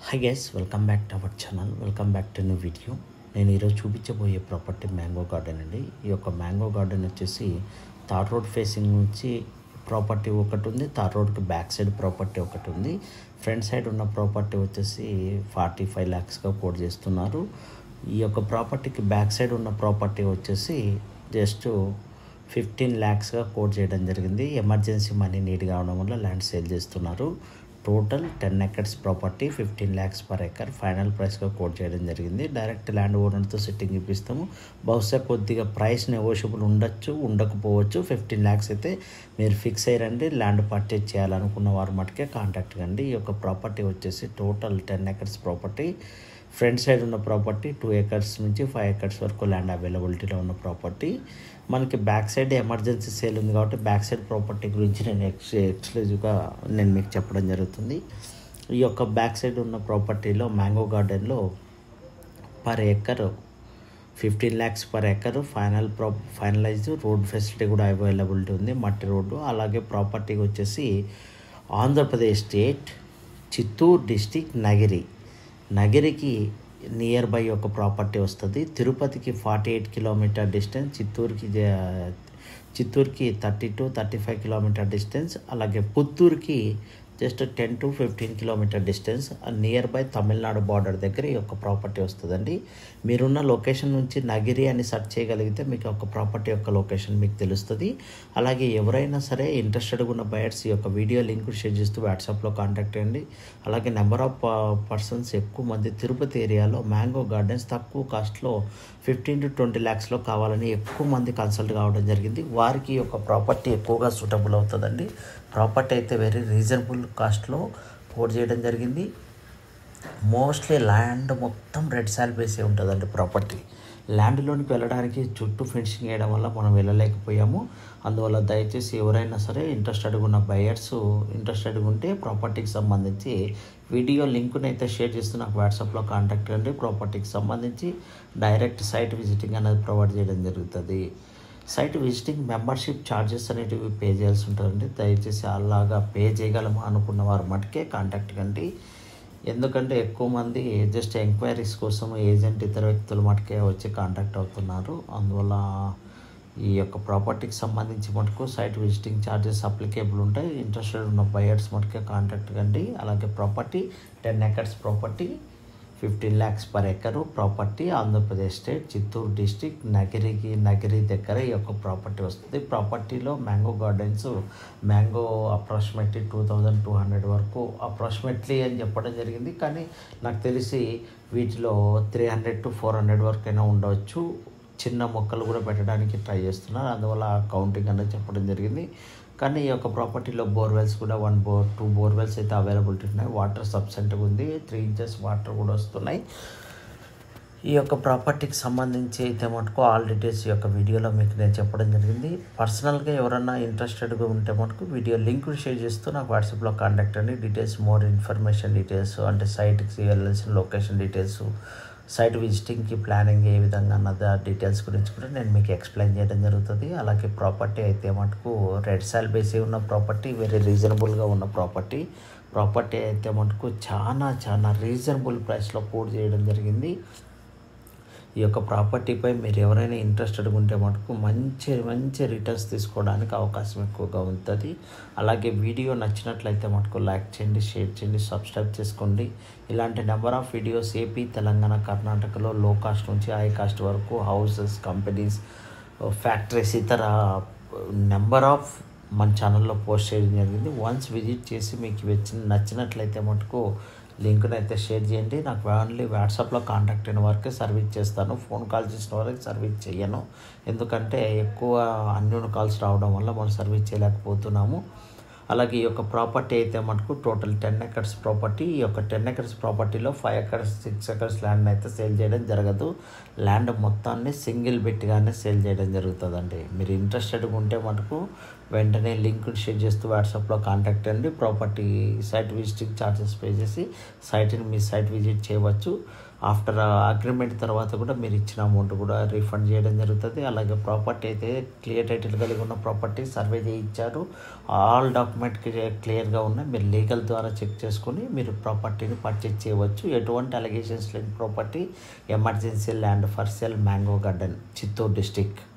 high guys welcome back to our channel welcome back to new video నేను ఈరోజు చూపించబోయే property mango garden అండి ఈ యొక్క మ్యాంగో గార్డెన్ వచ్చేసి తార్ రోడ్ ఫేసింగ్ నుంచి ప్రాపర్టీ ఒకటి ఉంది తార్ రోడ్కి బ్యాక్ సైడ్ ప్రాపర్టీ ఒకటి ఉంది ఫ్రంట్ సైడ్ ఉన్న ప్రాపర్టీ వచ్చేసి ఫార్టీ ఫైవ్ ల్యాక్స్గా కోట్ చేస్తున్నారు ఈ యొక్క ప్రాపర్టీకి బ్యాక్ సైడ్ ఉన్న ప్రాపర్టీ వచ్చేసి జస్ట్ ఫిఫ్టీన్ ల్యాక్స్గా కోట్ చేయడం జరిగింది ఎమర్జెన్సీ మనీ నీడ్ కావడం వల్ల ల్యాండ్ సేల్ చేస్తున్నారు total ten acres property fifteen lakhs per acre final ప్రైస్గా కోట్ చేయడం జరిగింది డైరెక్ట్ ల్యాండ్ ఓనర్తో సెట్టింగ్ ఇప్పిస్తాము బహుశా కొద్దిగా ప్రైస్ నెగోషియబుల్ ఉండొచ్చు ఉండకపోవచ్చు ఫిఫ్టీన్ ల్యాక్స్ అయితే మీరు ఫిక్స్ అయ్యారండి ల్యాండ్ పర్చేజ్ చేయాలనుకున్న వారు మటుకే కాంటాక్ట్ కండి ఈ యొక్క ప్రాపర్టీ వచ్చేసి total ten acres property front side ఉన్న ప్రాపర్టీ టూ ఎకర్స్ నుంచి ఫైవ్ ఎకర్స్ వరకు ల్యాండ్ అవైలబిలిటీలో ఉన్న ప్రాపర్టీ మనకి బ్యాక్ సైడ్ ఎమర్జెన్సీ సేల్ ఉంది కాబట్టి బ్యాక్ సైడ్ ప్రాపర్టీ గురించి నేను ఎక్స్ ఎక్స్క్లూజివ్గా నేను మీకు చెప్పడం జరుగుతుంది ఈ యొక్క బ్యాక్ సైడ్ ఉన్న ప్రాపర్టీలో మ్యాంగో గార్డెన్లో per acre fifteen lakhs per acre final pro finalise road facility కూడా అవైలబిలిటీ ఉంది మట్టి రోడ్డు అలాగే ప్రాపర్టీకి వచ్చేసి ఆంధ్రప్రదేశ్ స్టేట్ చిత్తూరు డిస్టిక్ నగిరి నగిరికి నియర్ బై ఒక ప్రాపర్టీ వస్తుంది తిరుపతికి ఫార్టీ ఎయిట్ కిలోమీటర్ డిస్టెన్స్ చిత్తూరుకి జ- చిత్తూరుకి thirty to thirty five kilometre distance అలాగే పుత్తూరుకి just ten to fifteen kilometre distance near by Tamil Nadu border దగ్గర ఈ యొక్క ప్రాపర్టీ వస్తుందండి మీరున్న లొకేషన్ నుంచి నగిరి అని సెర్చ్ చేయగలిగితే మీకు ఒక ప్రాపర్టీ యొక్క లొకేషన్ మీకు తెలుస్తుంది అలాగే ఎవరైనా సరే ఇంట్రెస్టెడ్గా ఉన్న బయర్స్ ఈ యొక్క వీడియో లింక్ షేర్ చేస్తూ వాట్సాప్లో కాంటాక్ట్ చేయండి అలాగే నెంబర్ ఆఫ్ పర్సన్స్ ఎక్కువ మంది తిరుపతి ఏరియాలో మ్యాంగో గార్డెన్స్ తక్కువ కాస్ట్లో ఫిఫ్టీన్ టు ట్వంటీ ల్యాక్స్లో కావాలని ఎక్కువ మంది కన్సల్ట్ కావడం జరిగింది వారికి ఈ యొక్క ప్రాపర్టీ ఎక్కువగా సూటబుల్ అవుతుందండి ప్రాపర్టీ అయితే వెరీ రీజనబుల్ కాస్ట్లో కోట్ చేయడం జరిగింది మోస్ట్లీ ల్యాండ్ మొత్తం రెడ్ సాల్ బేసే ఉంటుందండి ప్రాపర్టీ ల్యాండ్లోనికి వెళ్ళడానికి చుట్టూ ఫెన్సింగ్ వేయడం వల్ల మనం వెళ్ళలేకపోయాము అందువల్ల దయచేసి ఎవరైనా సరే ఇంట్రెస్టెడ్గా ఉన్న బయర్స్ ఇంట్రెస్టెడ్గా ఉంటే ప్రాపర్టీకి సంబంధించి వీడియో లింక్ని అయితే షేర్ చేస్తూ నాకు వాట్సాప్లో కాంటాక్ట్ కండి ప్రాపర్టీకి సంబంధించి డైరెక్ట్ సైట్ విజిటింగ్ అనేది ప్రొవైడ్ చేయడం జరుగుతుంది సైట్ విజిటింగ్ మెంబర్షిప్ ఛార్జెస్ అనేటివి పే చేయాల్సి ఉంటుందండి దయచేసి అలాగా పే చేయగలమా అనుకున్న వారు మటుకే కాంటాక్ట్ కండి ఎందుకంటే ఎక్కువ మంది జస్ట్ ఎంక్వైరీస్ కోసం ఏజెంట్ ఇతర వ్యక్తుల మటుకే వచ్చి కాంటాక్ట్ అవుతున్నారు అందువల్ల ఈ యొక్క ప్రాపర్టీకి సంబంధించి మటుకు సైట్ విజిటింగ్ ఛార్జెస్ అప్లికేబుల్ ఉంటాయి ఇంట్రెస్టెడ్ ఉన్న బయర్స్ మటుకే కాంటాక్ట్ కండి అలాగే property ten acres property fifteen lakhs per acre property Andhra Pradesh state Chittoor district నగిరికి నగిరి దగ్గర ఈ యొక్క ప్రాపర్టీ వస్తుంది ప్రాపర్టీలో mango gardens mango approximately two thousand two hundred వరకు అప్రాక్సిమేట్లీ అని చెప్పడం జరిగింది కానీ నాకు తెలిసి వీటిలో three hundred to four hundred వరకు అయినా ఉండవచ్చు చిన్న మొక్కలు కూడా పెట్టడానికి ట్రై చేస్తున్నారు అందువల్ల కౌంటింగ్ అనేది చెప్పడం జరిగింది కానీ ఈ యొక్క ప్రాపర్టీలో బోర్వెల్స్ కూడా వన్ బోర్ టూ బోర్వెల్స్ అయితే అవైలబిలిటీ ఉన్నాయి వాటర్ సబ్సెంట్గా ఉంది త్రీ ఇంచెస్ వాటర్ కూడా వస్తున్నాయి ఈ యొక్క ప్రాపర్టీకి సంబంధించి అయితే మటుకు ఆల్ డీటెయిల్స్ ఈ యొక్క వీడియోలో మీకు నేను చెప్పడం జరిగింది పర్సనల్గా ఎవరన్నా ఇంట్రెస్టెడ్గా ఉంటే మటుకు వీడియో లింక్ షేర్ చేస్తూ నాకు వాట్సాప్లో కాంటాక్ట్ అండి డీటెయిల్స్ మోర్ ఇన్ఫర్మేషన్ డీటెయిల్స్ అంటే సైట్కి వెళ్ళాల్సిన లొకేషన్ డీటెయిల్స్ సైట్ విజిటింగ్కి ప్లానింగ్ ఏ విధంగా అన్నది ఆ డీటెయిల్స్ గురించి కూడా నేను మీకు ఎక్స్ప్లెయిన్ చేయడం జరుగుతుంది అలాగే ప్రాపర్టీ అయితే మటుకు రెడ్ సాల్ బేసి ఉన్న ప్రాపర్టీ వెరీ రీజనబుల్గా ఉన్న ప్రాపర్టీ ప్రాపర్టీ అయితే మటుకు చాలా చాలా రీజనబుల్ ప్రైస్లో పూర్తి చేయడం జరిగింది ఈ యొక్క ప్రాపర్టీపై మీరు ఎవరైనా ఇంట్రెస్టెడ్గా ఉంటే మటుకు మంచి మంచి రిటర్న్స్ తీసుకోవడానికి అవకాశం ఎక్కువగా ఉంటుంది అలాగే వీడియో నచ్చినట్లయితే మటుకు లైక్ చేయండి షేర్ చేయండి సబ్స్క్రైబ్ చేసుకోండి ఇలాంటి number of videos AP Telangana కర్ణాటకలో లో కాస్ట్ నుంచి హై కాస్ట్ వరకు హౌసెస్ కంపెనీస్ ఫ్యాక్టరీస్ ఇతర నెంబర్ ఆఫ్ మన ఛానల్లో పోస్ట్ చేయడం జరిగింది వన్స్ విజిట్ చేసి మీకు వచ్చిన నచ్చినట్లయితే మటుకు లింక్ని అయితే షేర్ చేయండి నాకు ఓన్లీ వాట్సాప్లో కాంటాక్ట్ అయిన వరకే సర్వీస్ చేస్తాను ఫోన్ కాల్ చేసిన వరకు సర్వీస్ చేయను ఎందుకంటే ఎక్కువ అన్యూన్ కాల్స్ రావడం వల్ల మనం సర్వీస్ చేయలేకపోతున్నాము అలాగే ఈ యొక్క ప్రాపర్టీ అయితే మటుకు టోటల్ టెన్ ఎకర్స్ ప్రాపర్టీ ఈ యొక్క టెన్ ఎకర్స్ ప్రాపర్టీలో five acres six acres land అయితే సేల్ చేయడం జరగదు ల్యాండ్ మొత్తాన్ని సింగిల్ బిట్గానే సేల్ చేయడం జరుగుతుందండి మీరు ఇంట్రెస్టెడ్గా ఉంటే మటుకు వెంటనే లింక్ షేర్ చేస్తూ వాట్సాప్లో కాంటాక్ట్ అండి property site visiting charges pay చేసి సైట్ని మీ సైట్ విజిట్ చేయవచ్చు ఆఫ్టర్ అగ్రిమెంట్ తర్వాత కూడా మీరు ఇచ్చిన అమౌంట్ కూడా రీఫండ్ చేయడం జరుగుతుంది అలాగే ప్రాపర్టీ అయితే క్లియర్ టైటిల్ కలిగి ఉన్న ప్రాపర్టీ సర్వే చేయించారు ఆల్ డాక్యుమెంట్ క్లియర్గా ఉన్నాయి మీరు లీగల్ ద్వారా చెక్ చేసుకొని మీరు ప్రాపర్టీని పర్చేజ్ చేయవచ్చు ఎటువంటి అలిగేషన్స్ లేని property emergency land for sell mango garden Chittoor district